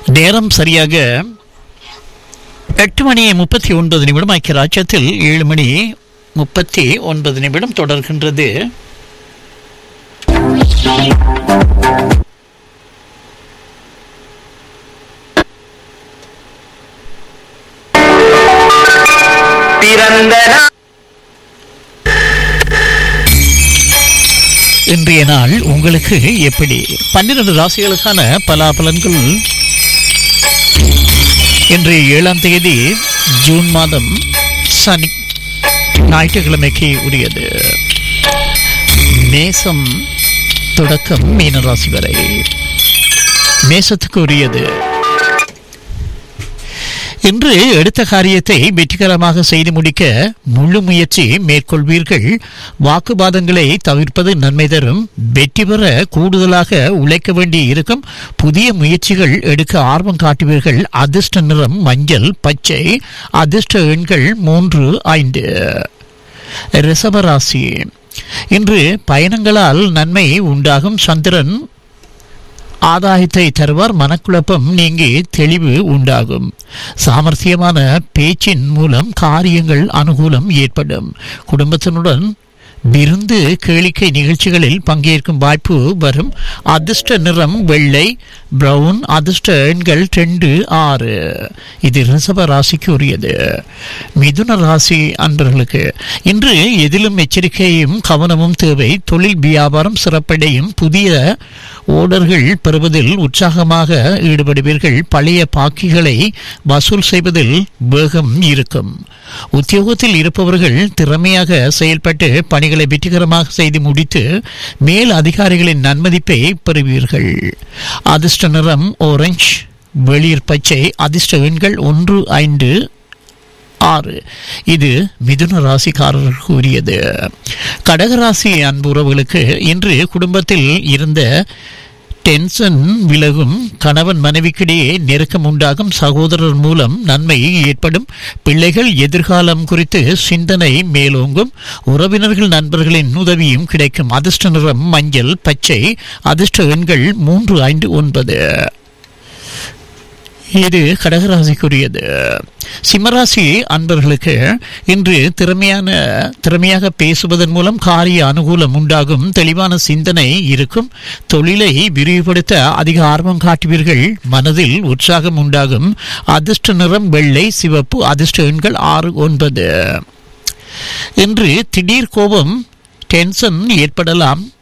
நேரம் சரியாக எட்டு மணி முப்பத்தி ஒன்பது நிமிடம் ஐக்கிய ராஜ்யத்தில் ஏழு மணி முப்பத்தி ஒன்பது நிமிடம் தொடர்கின்றது பிறந்த நாள் இன்றைய நாள் உங்களுக்கு எப்படி பன்னிரண்டு ராசிகளுக்கான பலாபலன்கள் இன்று ஏழாம் தேதி ஜூன் மாதம் சனி ஞாயிற்றுக்கிழமைக்கு உரியது மேசம் தொடக்கம் மீனராசி வரை மேசத்துக்கு உரியது இன்று எடுத்த காரியத்தை வெற்றிகரமாக செய்து முடிக்க முழு முயற்சி மேற்கொள்வீர்கள் வாக்குவாதங்களை தவிர்ப்பது நன்மை தரும் வெற்றி பெற கூடுதலாக உழைக்க வேண்டி இருக்கும் புதிய முயற்சிகள் எடுக்க ஆர்வம் காட்டுவீர்கள் அதிர்ஷ்ட நிறம் மஞ்சள் பச்சை அதிர்ஷ்ட எண்கள் மூன்று ஐந்து ரிஷபராசி இன்று பயணங்களால் நன்மை உண்டாகும் சந்திரன் ஆதாயத்தை தருவார் மனக்குழப்பம் நீங்கி தெளிவு உண்டாகும் சாமர்த்தியமான பேச்சின் மூலம் காரியங்கள் அனுகூலம் ஏற்படும் குடும்பத்தினுடன் விருந்து கேளிக்கை நிகழ்ச்சிகளில் பங்கேற்கும் வாய்ப்பு வரும் அதிர்ஷ்ட நிறம் வெள்ளை பிரவுன் அதிர்ஷ்ட எண்கள் ரெண்டு ஆறு இது ரிஷப ராசிக்கு உரியது மிதுன ராசி அன்பர்களுக்கு இன்று எதிலும் எச்சரிக்கையும் கவனமும் தேவை தொழில் வியாபாரம் சிறப்படையும் புதிய ஓடர்கள் பெறுவதில் உற்சாகமாக ஈடுபடுவீர்கள் பழைய பாக்கிகளை வசூல் செய்வதில் வேகம் இருக்கும் உத்தியோகத்தில் இருப்பவர்கள் திறமையாக செயல்பட்டு பணிகளை வெற்றிகரமாக செய்து முடித்து மேல் அதிகாரிகளின் நன்மதிப்பை பெறுவீர்கள் அதிர்ஷ்ட நிறம் ஓரஞ்ச் வெளிர் பச்சை அதிர்ஷ்ட எண்கள் ஒன்று ஐந்து ஆறு இது மிதுன ராசிக்காரர்களுக்கு உரியது கடகராசி அன்புறவுகளுக்கு இன்று குடும்பத்தில் இருந்த டென்ஷன் விலகும் கணவன் மனைவிக்கிடையே நெருக்கம் உண்டாகும் சகோதரர் மூலம் நன்மை ஏற்படும் பிள்ளைகள் எதிர்காலம் குறித்து சிந்தனை மேலோங்கும் உறவினர்கள் நண்பர்களின் உதவியும் கிடைக்கும் அதிர்ஷ்ட நிறம் மஞ்சள் பச்சை அதிர்ஷ்ட எண்கள் மூன்று ஐந்து ஒன்பது இது கடகராசிக்குரியது சிம்மராசி அன்பர்களுக்கு இன்று திறமையான திறமையாக பேசுவதன் மூலம் காரிய அனுகூலம் உண்டாகும் தெளிவான சிந்தனை இருக்கும் தொழிலை விரிவுபடுத்த அதிக ஆர்வம் காட்டுவீர்கள் மனதில் உற்சாகம் உண்டாகும் அதிர்ஷ்ட நிறம் வெள்ளை சிவப்பு அதிர்ஷ்ட எண்கள் ஆறு ஒன்பது இன்று திடீர் கோபம் டென்ஷன் ஏற்படலாம்